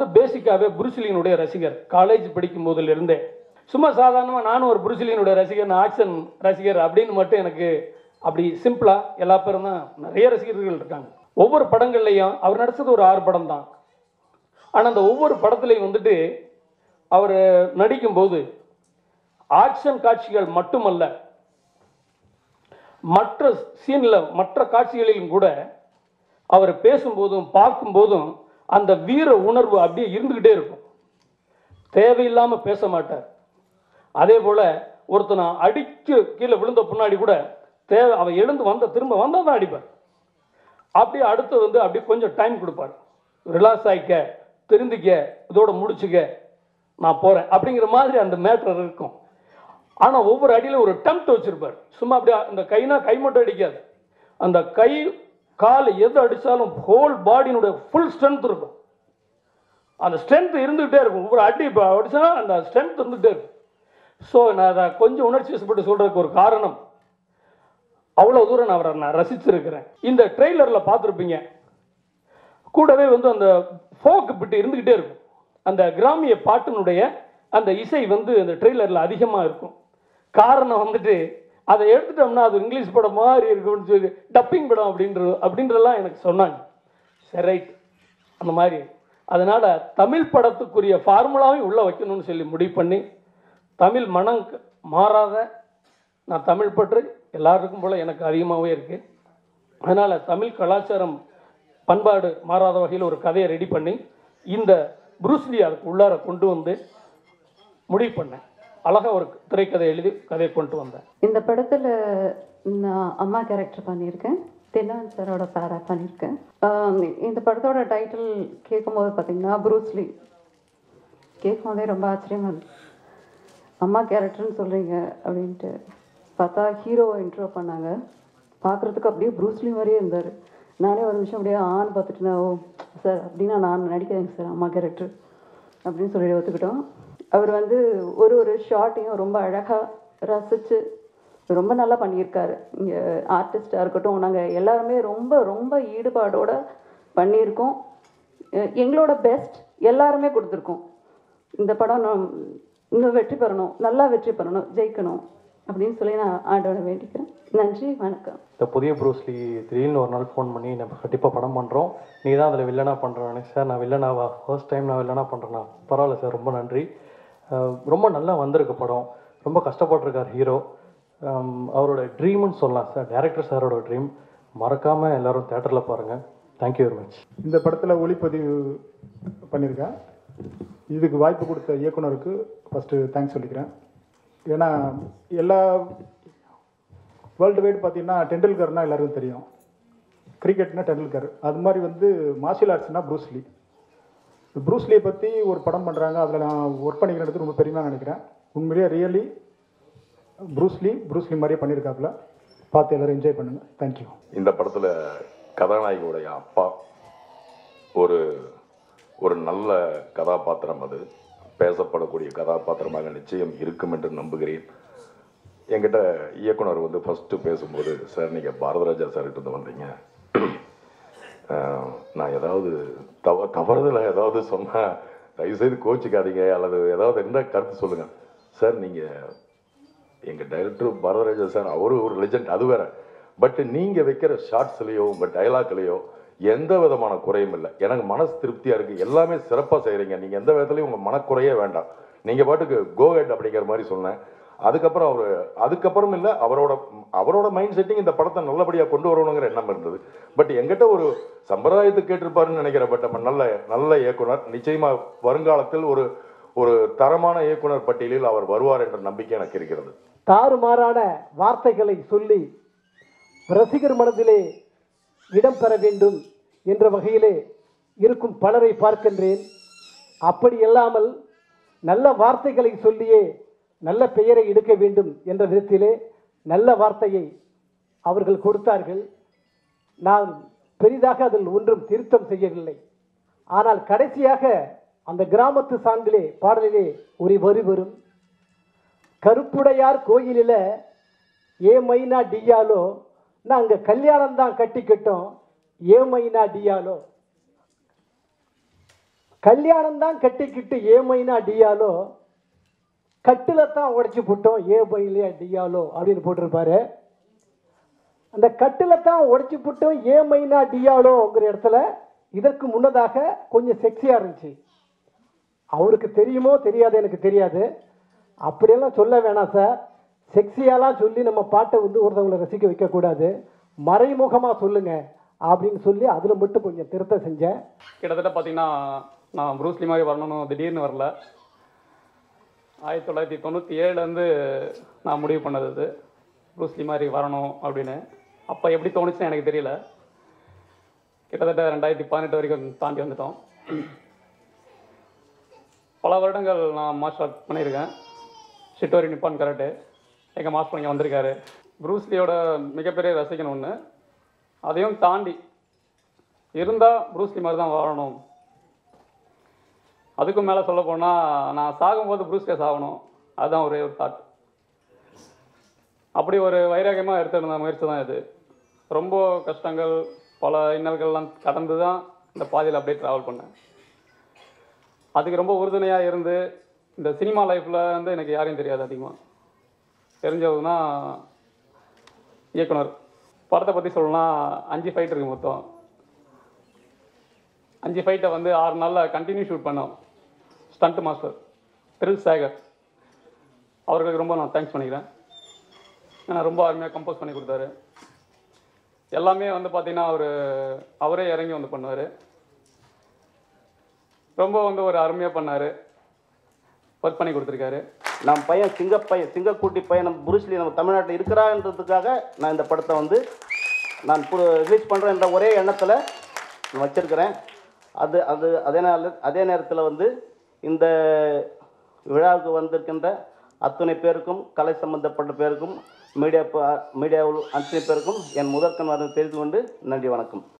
பேசிக்காகவே புருசிலினுடைய ரசிகர் காலேஜ் படிக்கும் போதிலிருந்தே சும்மா சாதாரணமாக நானும் ஒரு புருசிலினுடைய ரசிகர் நான் ஆக்ஷன் ரசிகர் அப்படின்னு மட்டும் எனக்கு அப்படி சிம்பிளாக எல்லா பேரும் தான் நிறைய ரசிகர்கள் இருக்காங்க ஒவ்வொரு படங்கள்லையும் அவர் நடிச்சது ஒரு ஆறு படம் தான் ஆனால் அந்த ஒவ்வொரு படத்துலையும் வந்துட்டு அவர் நடிக்கும்போது ஆக்ஷன் காட்சிகள் மட்டுமல்ல மற்ற சீனில் மற்ற காட்சிகளிலும் கூட அவர் பேசும்போதும் பார்க்கும்போதும் அந்த வீர உணர்வு அப்படியே இருந்துக்கிட்டே இருக்கும் தேவையில்லாமல் பேச மாட்டார் அதே போல் ஒருத்தனை அடிச்சு கீழே விழுந்த பின்னாடி கூட தேவை அவன் எழுந்து வந்த திரும்ப வந்தால் தான் அடிப்பார் அப்படியே அடுத்து வந்து அப்படியே கொஞ்சம் டைம் கொடுப்பார் ரிலாக்ஸ் ஆகிக்க திருந்திக்க இதோட முடிச்சுக்க நான் போகிறேன் அப்படிங்கிற மாதிரி அந்த மேட்டர் இருக்கும் ஆனால் ஒவ்வொரு அடியிலும் ஒரு டெம்ட் வச்சிருப்பார் சும்மா அப்படியே அந்த கைனா கை மட்டும் அடிக்காது அந்த கை கால் எது அடித்தாலும் ஹோல் பாடியினுடைய ஃபுல் ஸ்ட்ரென்த் இருக்கும் அந்த ஸ்ட்ரென்த் இருந்துகிட்டே இருக்கும் ஒவ்வொரு அடி இப்போ அடிச்சா அந்த ஸ்ட்ரென்த் இருந்துகிட்டே இருக்கும் ஸோ நான் அதை கொஞ்சம் உணர்ச்சி வசப்பட்டு சொல்கிறதுக்கு ஒரு காரணம் அவ்வளோ தூரம் நான் அவரை நான் ரசிச்சிருக்கிறேன் இந்த ட்ரெய்லரில் பார்த்துருப்பீங்க கூடவே வந்து அந்த ஃபோக்கு பிட்டு இருந்துக்கிட்டே இருக்கும் அந்த கிராமிய பாட்டினுடைய அந்த இசை வந்து அந்த ட்ரெய்லரில் அதிகமாக இருக்கும் காரணம் வந்துட்டு அதை எடுத்துட்டோம்னா அது இங்கிலீஷ் படம் மாதிரி இருக்கும்னு சொல்லி டப்பிங் படம் அப்படின்றது அப்படின்றதெல்லாம் எனக்கு சொன்னாங்க சரி ரைட் அந்த மாதிரி அதனால் தமிழ் படத்துக்குரிய ஃபார்முலாவையும் உள்ளே வைக்கணும்னு சொல்லி முடிவு பண்ணி தமிழ் மனம் க- மாறாத நான் தமிழ் பற்று எல்லாருக்கும் போல் எனக்கு அதிகமாகவே இருக்குது அதனால் தமிழ் கலாச்சாரம் பண்பாடு மாறாத வகையில் ஒரு கதையை ரெடி பண்ணி இந்த புரூஸ்லி அதுக்கு உள்ளார கொண்டு வந்து முடிவு பண்ணேன் அழகாக ஒரு திரைக்கதை எழுதி கதையை கொண்டு வந்தேன் இந்த படத்தில் நான் அம்மா கேரக்டர் பண்ணியிருக்கேன் தென்னவன் சாரோட பேரா பண்ணியிருக்கேன் ஆம், இந்த படத்தோட டைட்டில் கேட்கும்போது பார்த்தீங்கன்னா ப்ரூஸ்லி கேட்கும் போதே ரொம்ப ஆச்சரியமா இருந்துச்சு அம்மா கேரக்டர்னு சொல்கிறீங்க அப்படின்ட்டு பார்த்தா ஹீரோவை இன்ட்ரோ பண்ணாங்க பார்க்குறதுக்கு அப்படியே ப்ரூஸ்லி மாதிரியே இருந்தார் நானே ஒரு நிமிஷம் அப்படியே ஆன் பார்த்துட்டு ஓ சார் அப்படின்னா நான் நடிக்கிறேங்க சார் அம்மா கேரக்டர் அப்படின்னு சொல்லி ஒத்துக்கிட்டோம் அவர் வந்து ஒரு ஒரு ஷார்ட்டையும் ரொம்ப அழகாக ரசித்து ரொம்ப நல்லா பண்ணியிருக்காரு இங்கே ஆர்டிஸ்டாக இருக்கட்டும் நாங்கள் எல்லாருமே ரொம்ப ரொம்ப ஈடுபாடோட பண்ணியிருக்கோம் எ- எங்களோட பெஸ்ட் எல்லாருமே கொடுத்துருக்கோம் இந்த படம் நான் இன்னும் வெற்றி பெறணும் நல்லா வெற்றி பெறணும் ஜெயிக்கணும் அப்படின்னு சொல்லி நான் ஆண்டோட வேண்டிக்கிறேன் நன்றி வணக்கம் இந்த புதிய ப்ரூஸ்லி திடீர்னு ஒரு நாள் ஃபோன் பண்ணி நம்ம கண்டிப்பாக படம் பண்ணுறோம் நீ தான் அதில் வில்லனா பண்ணுறேன் சார் நான் வில்லனாவா ஃபர்ஸ்ட் டைம் நான் வில்லனா பண்ணுறேன்னா பரவாயில்ல சார் ரொம்ப நன்றி அஹ் ரொம்ப நல்லா வந்திருக்கு படம் ரொம்ப கஷ்டப்பட்டிருக்கார் ஹீரோ அவரோட ட்ரீம்னு சொல்லலாம் சார் டேரக்டர் சாரோட ட்ரீம் மறக்காமல் எல்லாரும் தேட்டரில் பாருங்கள் தேங்க்யூ வெரி மச் இந்த படத்தில் ஒளிப்பதிவு பண்ணியிருக்கேன் இதுக்கு வாய்ப்பு கொடுத்த இயக்குனருக்கு ஃபஸ்ட்டு தேங்க்ஸ் சொல்லிக்கிறேன் ஏன்னா எல்லா வேர்ல்டு வைடு பார்த்தீங்கன்னா டெண்டுல்கர்னா எல்லாருக்கும் தெரியும் கிரிக்கெட்னா டெண்டுல்கர் அது மாதிரி வந்து மார்ஷியல் ஆர்ட்ஸ்னா ப்ரூஸ்லி ப்ரூஸ்லியை பற்றி ஒரு படம் பண்ணுறாங்க அதில் நான் ஒர்க் பண்ணிக்கிறது ரொம்ப பெருமையாக நினைக்கிறேன் உண்மையிலேயே ரியலி ப்ரூஸ்லி ப்ரூஸ்லி மாதிரியே பண்ணியிருக்காப்புல பார்த்து எல்லோரும் என்ஜாய் பண்ணுங்கள் தேங்க்யூ இந்த படத்தில் கதாநாயகியுடைய அப்பா ஒரு ஒரு நல்ல கதாபாத்திரம் அது பேசப்படக்கூடிய கதாபாத்திரமாக நிச்சயம் இருக்கும் என்று நம்புகிறேன் என்கிட்ட இயக்குனர் வந்து ஃபஸ்ட்டு பேசும்போது சார் நீங்கள் பாரதராஜா சார்கிட்ட இருந்து வந்தீங்க அஹ், நான் ஏதாவது தவ தவறுதலாக ஏதாவது சொன்னால் தயவுசெய்து கோச்சிக்காதீங்க அல்லது ஏதாவது என்ன கருத்து சொல்லுங்கள் சார் நீங்கள் எங்கள் டைரக்டர் பரதராஜா சார் அவரு ஒரு லெஜெண்ட் அது வேற பட் நீங்கள் வைக்கிற ஷார்ட்ஸ்லேயோ உங்கள் டைலாக்லேயோ எந்த விதமான குறையும் இல்லை எனக்கு மனசு திருப்தியாக இருக்குது எல்லாமே சிறப்பாக செய்கிறீங்க நீங்கள் எந்த விதத்துலையும் உங்கள் மனக்குறையே வேண்டாம் நீங்கள் பாட்டுக்கு கோஹெட் அப்படிங்கிற மாதிரி சொன்னேன் அதுக்கப்புறம் அவர் அதுக்கப்புறம் இல்லை அவரோட அவரோட மைண்ட் செட்டிங் இந்த படத்தை நல்லபடியாக கொண்டு வரணுங்கிற எண்ணம் இருந்தது பட் எங்கிட்ட ஒரு சம்பிரதாயத்துக்கு கேட்டிருப்பாருன்னு நினைக்கிறேன் பட் நம்ம நல்ல நல்ல இயக்குனர் நிச்சயமாக வருங்காலத்தில் ஒரு ஒரு தரமான இயக்குனர் பட்டியலில் அவர் வருவார் என்ற நம்பிக்கை எனக்கு இருக்கிறது தாறுமாறான வார்த்தைகளை சொல்லி ரசிகர் மனதிலே இடம் பெற வேண்டும் என்ற வகையிலே இருக்கும் பலரை பார்க்கின்றேன் அப்படி இல்லாமல் நல்ல வார்த்தைகளை சொல்லியே நல்ல பெயரை எடுக்க வேண்டும் என்ற விதத்திலே நல்ல வார்த்தையை அவர்கள் கொடுத்தார்கள் நான் பெரிதாக அதில் ஒன்றும் திருத்தம் செய்யவில்லை ஆனால் கடைசியாக அந்த கிராமத்து சாங்கிலே பாடலிலே ஒரு வரி வரும் கருப்புடையார் கோயிலில் ஏ மைனா டியாலோ நாங்கள் கல்யாணம் தான் கட்டிக்கிட்டோம் ஏ மைனா டியாலோ கல்யாணம் தான் கட்டிக்கிட்டு ஏமைனா அடியாலோ கட்டில தான் உடைச்சி போட்டோம் ஏ பையிலே அடியாலோ அப்படின்னு போட்டிருப்பாரு அந்த கட்டில தான் உடைச்சி போட்டோம் ஏ மைனா டியாலோங்கிற இடத்துல இதற்கு முன்னதாக கொஞ்சம் செக்ஸியாக இருந்துச்சு அவருக்கு தெரியுமோ தெரியாது எனக்கு தெரியாது அப்படியெல்லாம் சொல்ல வேணாம் சார் செக்ஸியாலாம் சொல்லி நம்ம பாட்டை வந்து ஒருத்தவங்களை ரசிக்க வைக்கக்கூடாது மறைமுகமாக சொல்லுங்க அப்படின்னு சொல்லி அதில் மட்டும் கொஞ்சம் திருத்தம் செஞ்சேன் கிட்டத்தட்ட பார்த்தீங்கன்னா நான் ப்ரூஸ்லி மாதிரி வரணும்னு திடீர்னு வரல ஆயிரத்தி தொள்ளாயிரத்தி தொண்ணூற்றி ஏழுலேருந்து நான் முடிவு பண்ணது இது ப்ரூஸ்லி மாதிரி வரணும் அப்படின்னு அப்போ எப்படி தோணுச்சுன்னு எனக்கு தெரியல கிட்டத்தட்ட ரெண்டாயிரத்தி பதினெட்டு வரைக்கும் தாண்டி வந்துட்டோம் பல வருடங்கள் நான் மார்ஷல் ஆர்ட் பண்ணியிருக்கேன் ஷிட்டோரி நிப்பான் கராட்டே எங்கள் மாஸ்டர் இங்கே வந்திருக்காரு ப்ரூஸ்லியோட மிகப்பெரிய ரசிகன் ஒன்று அதையும் தாண்டி இருந்தால் ப்ரூஸ்லி மாதிரி தான் வாழணும் அதுக்கும் மேலே சொல்ல போனால் நான் சாகும்போது ப்ரூஸ்லியே சாகணும் அதுதான் ஒரே ஒரு தாட் அப்படி ஒரு வைராகியமாக எடுத்திருந்த முயற்சி தான் இது ரொம்ப கஷ்டங்கள் பல இன்னல்கள்லாம் கடந்து தான் இந்த பாதையில் அப்படியே ட்ராவல் பண்ணேன் அதுக்கு ரொம்ப உறுதுணையாக இருந்து இந்த சினிமா லைஃப்பில் வந்து எனக்கு யாரையும் தெரியாது அதிகமாக தெரிஞ்சதுன்னா இயக்குனர் படத்தை பற்றி சொல்லணும்னா அஞ்சு ஃபைட் இருக்கு மொத்தம் அஞ்சு ஃபைட்டை வந்து ஆறு நாளில் கண்டினியூ ஷூட் பண்ணோம் ஸ்டண்ட் மாஸ்டர் திரில் சேகர் அவர்களுக்கு ரொம்ப நான் தேங்க்ஸ் பண்ணிக்கிறேன் ஏன்னா ரொம்ப அருமையாக கம்போஸ் பண்ணி கொடுத்தாரு எல்லாமே வந்து பார்த்தீங்கன்னா அவர் அவரே இறங்கி வந்து பண்ணார் ரொம்ப வந்து ஒரு அருமையாக பண்ணார் ஒர்க் பண்ணி கொடுத்துருக்காரு நம்ம பையன் சிங்க பையன் சிங்கக்குட்டி பையன் நம்ம புருஷ்லி நம்ம தமிழ்நாட்டில் இருக்கிறான்றதுக்காக நான் இந்த படத்தை வந்து நான் ரிலீஸ் பண்ணுறேன்ற ஒரே எண்ணத்தில் நான் வச்சிருக்கிறேன் அது அது அதே நேர அதே நேரத்தில் வந்து இந்த விழாவுக்கு வந்திருக்கின்ற அத்தனை பேருக்கும் கலை சம்பந்தப்பட்ட பேருக்கும் மீடியா மீடியாவில் அத்தனை பேருக்கும் என் முதற்கண் தெரிந்து கொண்டு நன்றி வணக்கம்